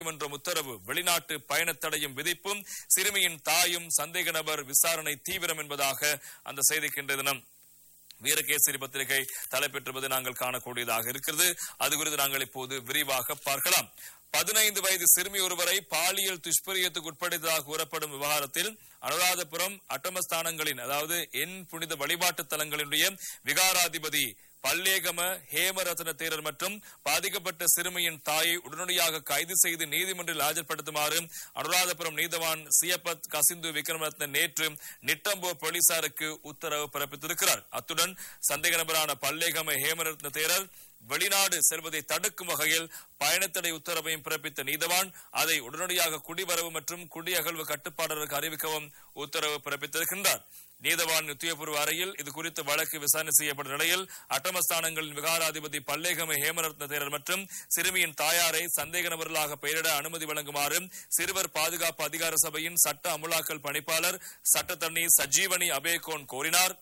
நீதிமன்றம் உத்தரவு வெளிநாட்டு பயணத் தடையும் விதிப்பும் சிறுமியின் தாயும் சந்தேக நபர் விசாரணை தீவிரம் என்பதாக அந்த செய்திக்கு இன்றைய தினம் வீரகேசரி பத்திரிகை தலைப்பெற்றுவது நாங்கள் காணக்கூடியதாக இருக்கிறது அது குறித்து நாங்கள் இப்போது விரிவாக பார்க்கலாம் பதினைந்து வயது சிறுமி ஒருவரை பாலியல் துஷ்பிரியத்துக்கு உட்படுத்ததாக கூறப்படும் விவகாரத்தில் அனுராதபுரம் அட்டமஸ்தானங்களின் அதாவது என் புனித வழிபாட்டு தலங்களினுடைய விகாராதிபதி பல்லேகம ஹேமரத்ன தேரர் மற்றும் பாதிக்கப்பட்ட சிறுமியின் தாயை உடனடியாக கைது செய்து நீதிமன்றில் ஆஜர்படுத்துமாறு அனுராதபுரம் நீதவான் சியபத் கசிந்து விக்ரமரத்ன நேற்று நிட்டம்போ போலீசாருக்கு உத்தரவு பிறப்பித்திருக்கிறார் அத்துடன் சந்தேக நபரான பல்லேகம ஹேமரத்ன தேரர் வெளிநாடு செல்வதை தடுக்கும் வகையில் பயணத்தடை உத்தரவையும் பிறப்பித்த நீதவான் அதை உடனடியாக குடிவரவு மற்றும் குடியகழ்வு கட்டுப்பாளருக்கு அறிவிக்கவும் உத்தரவு பிறப்பித்திருக்கின்றார் நீதவான் உத்தியபூர்வ அறையில் இது குறித்து வழக்கு விசாரணை செய்யப்பட்ட நிலையில் அட்டமஸ்தானங்களின் விகாராதிபதி பல்லேகம ஹேமரத்ன தேரர் மற்றும் சிறுமியின் தாயாரை சந்தேக நபர்களாக பெயரிட அனுமதி வழங்குமாறு சிறுவர் பாதுகாப்பு அதிகார சபையின் சட்ட அமுலாக்கல் பணிப்பாளர் சட்டத்தண்ணி சஜீவனி அபேகோன் கோரினார்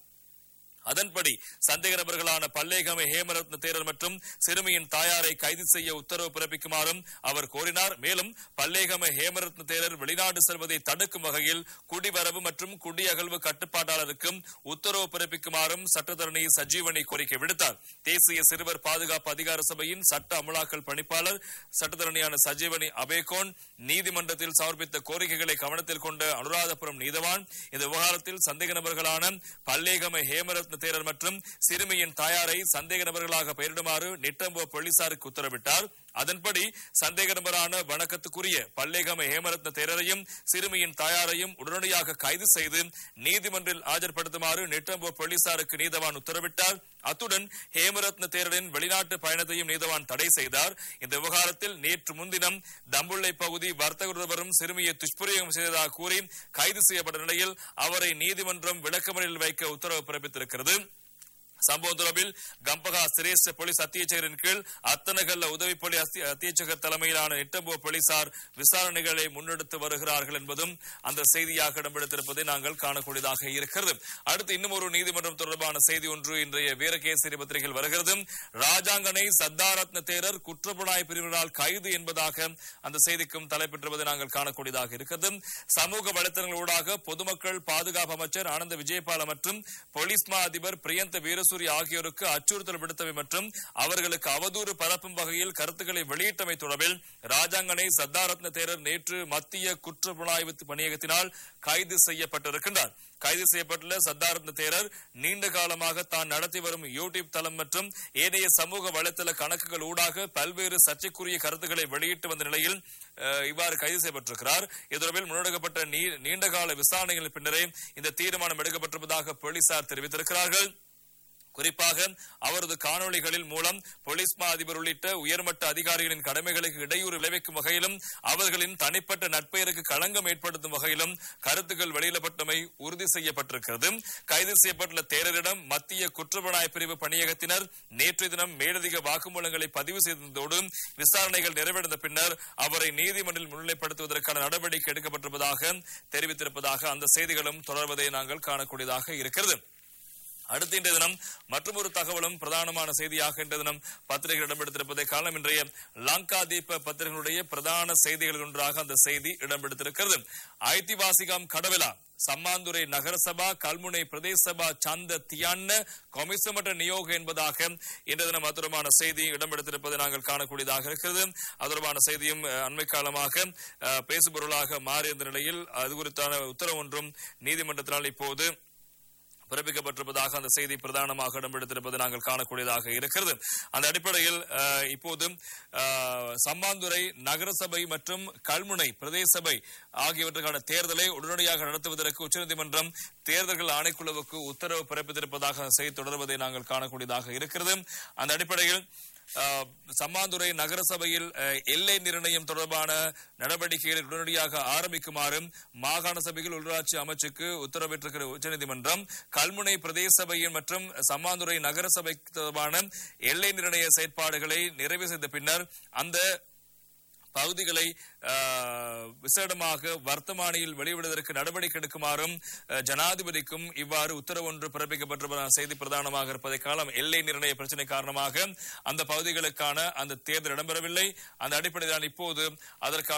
அதன்படி சந்தேக நபர்களான பல்லேகம ஹேமரத்ன தேரர் மற்றும் சிறுமியின் தாயாரை கைது செய்ய உத்தரவு பிறப்பிக்குமாறும் அவர் கோரினார் மேலும் பல்லேகம ஹேமரத்ன தேரர் வெளிநாடு செல்வதை தடுக்கும் வகையில் குடிவரவு மற்றும் குடியகழ்வு கட்டுப்பாட்டாளருக்கும் உத்தரவு பிறப்பிக்குமாறும் சட்டத்தரணி சஜீவனி கோரிக்கை விடுத்தார் தேசிய சிறுவர் பாதுகாப்பு அதிகார சபையின் சட்ட அமலாக்கல் பணிப்பாளர் சட்டத்தரணியான சஜீவனி அபேகோன் நீதிமன்றத்தில் சமர்ப்பித்த கோரிக்கைகளை கவனத்தில் கொண்ட அனுராதபுரம் நீதவான் இந்த விவகாரத்தில் சந்தேக நபர்களான பல்லேகம ஹேமரத்ன தேரர் மற்றும் சிறுமியின் தாயாரை சந்தேக நபர்களாக பெயரிடுமாறு நிட்டம்போ போலீசாருக்கு உத்தரவிட்டார் அதன்படி சந்தேக நபரான வணக்கத்துக்குரிய பல்லேகம ஹேமரத்ன தேரரையும் சிறுமியின் தாயாரையும் உடனடியாக கைது செய்து நீதிமன்றில் ஆஜர்படுத்துமாறு நிட்டம்போ போலீசாருக்கு நீதவான் உத்தரவிட்டார் அத்துடன் ஹேமரத்ன தேரரின் வெளிநாட்டு பயணத்தையும் நீதவான் தடை செய்தார் இந்த விவகாரத்தில் நேற்று முன்தினம் தம்புள்ளை பகுதி வர்த்தகர் ஒருவரும் சிறுமியை துஷ்பிரயோகம் செய்ததாக கூறி கைது செய்யப்பட்ட நிலையில் அவரை நீதிமன்றம் விளக்கமறியலில் வைக்க உத்தரவு பிறப்பித்திருக்கிறது சம்பவம் தொடர்பில் கம்பகா சிரேஷ்ட போலீஸ் அத்தியட்சகரின் கீழ் அத்தனகல்ல உதவி போலீஸ் அத்தி- அத்தியட்சகர் தலைமையிலான நிட்டம்போ போலீசார் விசாரணைகளை முன்னெடுத்து வருகிறார்கள் என்பதும் அந்த செய்தியாக இடம்பெடுத்திருப்பதை நாங்கள் காணக்கூடியதாக இருக்கிறது அடுத்து இன்னும் ஒரு நீதிமன்றம் தொடர்பான செய்தி ஒன்று இன்றைய வீரகேசரி பத்திரிகையில் வருகிறது ராஜாங்கனை சத்தாரத்ன தேரர் குற்றப்புலனாய் பிரிவினரால் கைது என்பதாக அந்த செய்திக்கும் தலைப்பெற்றுவதை நாங்கள் காணக்கூடியதாக இருக்கிறது சமூக வலைத்தளங்களூடாக பொதுமக்கள் பாதுகாப்பு அமைச்சர் ஆனந்த விஜயபால மற்றும் போலீஸ் மா அதிபர் பிரியந்த வீரசூரி ஆகியோருக்கு அச்சுறுத்தல் விடுத்தவை மற்றும் அவர்களுக்கு அவதூறு பரப்பும் வகையில் கருத்துக்களை வெளியிட்டமை தொடர்பில் ராஜாங்கனை சத்தாரத்ன தேரர் நேற்று மத்திய குற்ற புலனாய்வு பணியகத்தினால் கைது செய்யப்பட்டிருக்கின்றார் கைது செய்யப்பட்டுள்ள சத்தாரத்ன தேரர் நீண்ட காலமாக தான் நடத்தி வரும் யூடியூப் தளம் மற்றும் ஏனைய சமூக வலைத்தள கணக்குகள் ஊடாக பல்வேறு சர்ச்சைக்குரிய கருத்துக்களை வெளியிட்டு வந்த நிலையில் அஹ், இவ்வாறு கைது செய்யப்பட்டிருக்கிறார் இது தொடர்பில் முன்னெடுக்கப்பட்ட நீ- நீண்டகால விசாரணைகளின் பின்னரே இந்த தீர்மானம் எடுக்கப்பட்டிருப்பதாக போலீசார் தெரிவித்திருக்கிறார்கள் குறிப்பாக அவரது காணொளிகளில் மூலம் போலீஸ் மா அதிபர் உள்ளிட்ட உயர்மட்ட அதிகாரிகளின் கடமைகளுக்கு இடையூறு விளைவிக்கும் வகையிலும் அவர்களின் தனிப்பட்ட நட்பெயருக்கு களங்கம் ஏற்படுத்தும் வகையிலும் கருத்துக்கள் வெளியிடப்பட்டமை உறுதி செய்யப்பட்டிருக்கிறது கைது செய்யப்பட்டுள்ள தேரரிடம் மத்திய குற்றப்புலனாய்வு பிரிவு பணியகத்தினர் நேற்றைய தினம் மேலதிக வாக்குமூலங்களை பதிவு செய்ததோடு விசாரணைகள் நிறைவடைந்த பின்னர் அவரை நீதிமன்றில் முன்னிலைப்படுத்துவதற்கான நடவடிக்கை எடுக்கப்பட்டிருப்பதாக தெரிவித்திருப்பதாக அந்த செய்திகளும் தொடர்வதை நாங்கள் காணக்கூடியதாக இருக்கிறது அடுத்த இன்றைய தினம் மற்றொரு தகவலும் பிரதானமான செய்தியாக இன்றைய தினம் பத்திரிகை இடம்பெடுத்திருப்பதை காலம் இன்றைய லங்கா தீப பத்திரிகைகளுடைய பிரதான செய்திகள் ஒன்றாக அந்த செய்தி இடம்பெடுத்திருக்கிறது ஐதிவாசிகம் கடவிலா சம்மாந்துரை நகரசபா கல்முனை பிரதேச சபா சந்த தியான்ன கொமிசமட்ட நியோக என்பதாக இன்றைய தினம் அத்துறமான செய்தி இடம்பெடுத்திருப்பதை நாங்கள் காணக்கூடியதாக இருக்கிறது அதுரமான செய்தியும் அஹ், அண்மை காலமாக அஹ், பேசுபொருளாக மாறியிருந்த நிலையில் அது குறித்தான உத்தரவு ஒன்றும் நீதிமன்றத்தினால் இப்போது பிறப்பிக்கப்பட்டிருப்பதாக அந்த செய்தி பிரதானமாக இடம்பெடுத்திருப்பது நாங்கள் காணக்கூடியதாக இருக்கிறது அந்த அடிப்படையில் அஹ், இப்போது அஹ், சம்மாந்துறை நகரசபை மற்றும் கல்முனை பிரதேச சபை ஆகியவற்றுக்கான தேர்தலை உடனடியாக நடத்துவதற்கு உச்சநீதிமன்றம் தேர்தல்கள் ஆணைக்குழுவுக்கு உத்தரவு பிறப்பித்திருப்பதாக அந்த செய்தி தொடர்வதை நாங்கள் காணக்கூடியதாக இருக்கிறது அந்த அடிப்படையில் அஹ், சம்மாந்துறை நகரசபையில் அஹ், எல்லை நிர்ணயம் தொடர்பான நடவடிக்கைகளை உடனடியாக ஆரம்பிக்குமாறும் மாகாண சபையில் உள்ளாட்சி அமைச்சுக்கு உத்தரவிட்டிருக்கிற உச்சநீதிமன்றம் கல்முனை பிரதேச சபையின் மற்றும் சம்மாந்துறை நகரசபை தொடர்பான எல்லை நிர்ணய செயற்பாடுகளை நிறைவு செய்த பின்னர் அந்த பகுதிகளை ஆஹ், விசேடமாக வர்த்தமானியில் வெளியிடுவதற்கு நடவடிக்கை எடுக்குமாறும் அஹ், ஜனாதிபதிக்கும் இவ்வாறு உத்தரவு ஒன்று பிறப்பிக்கப்பட்டிருப்பதான செய்தி பிரதானமாக இருப்பதை காலம் எல்லை நிர்ணய பிரச்சனை காரணமாக அந்த பகுதிகளுக்கான அந்த தேர்தல் இடம்பெறவில்லை அந்த அடிப்படையில் இப்போது அதற்கான